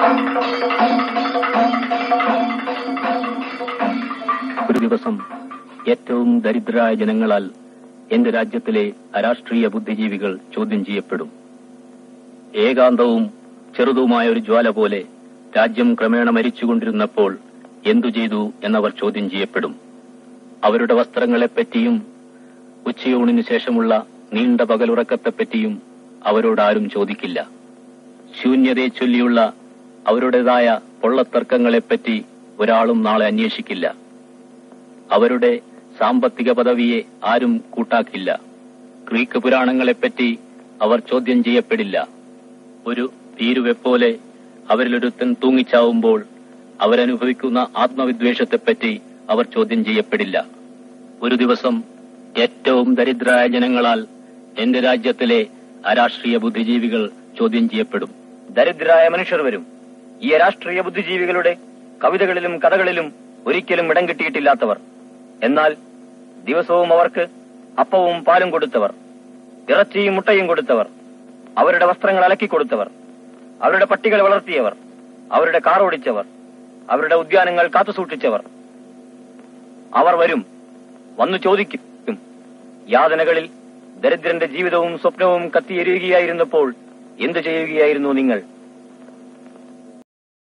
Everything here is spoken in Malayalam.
ഒരു ദിവസം ഏറ്റവും ദരിദ്രരായ ജനങ്ങളാൽ എന്റെ രാജ്യത്തിലെ അരാഷ്ട്രീയ ബുദ്ധിജീവികൾ ചോദ്യം ചെയ്യപ്പെടും ഏകാന്തവും ചെറുതുമായ ഒരു ജ്വാല പോലെ രാജ്യം ക്രമേണ മരിച്ചുകൊണ്ടിരുന്നപ്പോൾ എന്തു ചെയ്തു എന്നവർ ചോദ്യം ചെയ്യപ്പെടും അവരുടെ വസ്ത്രങ്ങളെപ്പറ്റിയും ഉച്ചയൂണിന് ശേഷമുള്ള നീണ്ട പകലുറക്കത്തെപ്പറ്റിയും അവരോടാരും ചോദിക്കില്ല ശൂന്യതയെ ചൊല്ലിയുള്ള അവരുടേതായ പൊള്ളത്തർക്കങ്ങളെപ്പറ്റി ഒരാളും നാളെ അന്വേഷിക്കില്ല അവരുടെ സാമ്പത്തിക പദവിയെ ആരും കൂട്ടാക്കില്ല ഗ്രീക്ക് പുരാണങ്ങളെപ്പറ്റി അവർ ചോദ്യം ചെയ്യപ്പെടില്ല ഒരു തീരുവെപ്പോലെ അവരിലൊരുത്തൻ തൂങ്ങിച്ചാവുമ്പോൾ അവരനുഭവിക്കുന്ന ആത്മവിദ്വേഷത്തെപ്പറ്റി അവർ ചോദ്യം ചെയ്യപ്പെടില്ല ഒരു ദിവസം ഏറ്റവും ദരിദ്രരായ ജനങ്ങളാൽ എന്റെ രാജ്യത്തിലെ അരാഷ്ട്രീയ ബുദ്ധിജീവികൾ ചോദ്യം ചെയ്യപ്പെടും ദരിദ്രരായ മനുഷ്യർ വരും ഈ രാഷ്ട്രീയ ബുദ്ധിജീവികളുടെ കവിതകളിലും കഥകളിലും ഒരിക്കലും ഇടം കിട്ടിയിട്ടില്ലാത്തവർ എന്നാൽ ദിവസവും അവർക്ക് അപ്പവും പാലും കൊടുത്തവർ ഇറച്ചിയും മുട്ടയും കൊടുത്തവർ അവരുടെ വസ്ത്രങ്ങൾ അലക്കി കൊടുത്തവർ അവരുടെ പട്ടികൾ വളർത്തിയവർ അവരുടെ കാർ ഓടിച്ചവർ അവരുടെ ഉദ്യാനങ്ങൾ കാത്തുസൂക്ഷിച്ചവർ അവർ വരും വന്നു ചോദിക്കും യാതനകളിൽ ദരിദ്രന്റെ ജീവിതവും സ്വപ്നവും കത്തിയെരിയുകയായിരുന്നപ്പോൾ എന്തു ചെയ്യുകയായിരുന്നു നിങ്ങൾ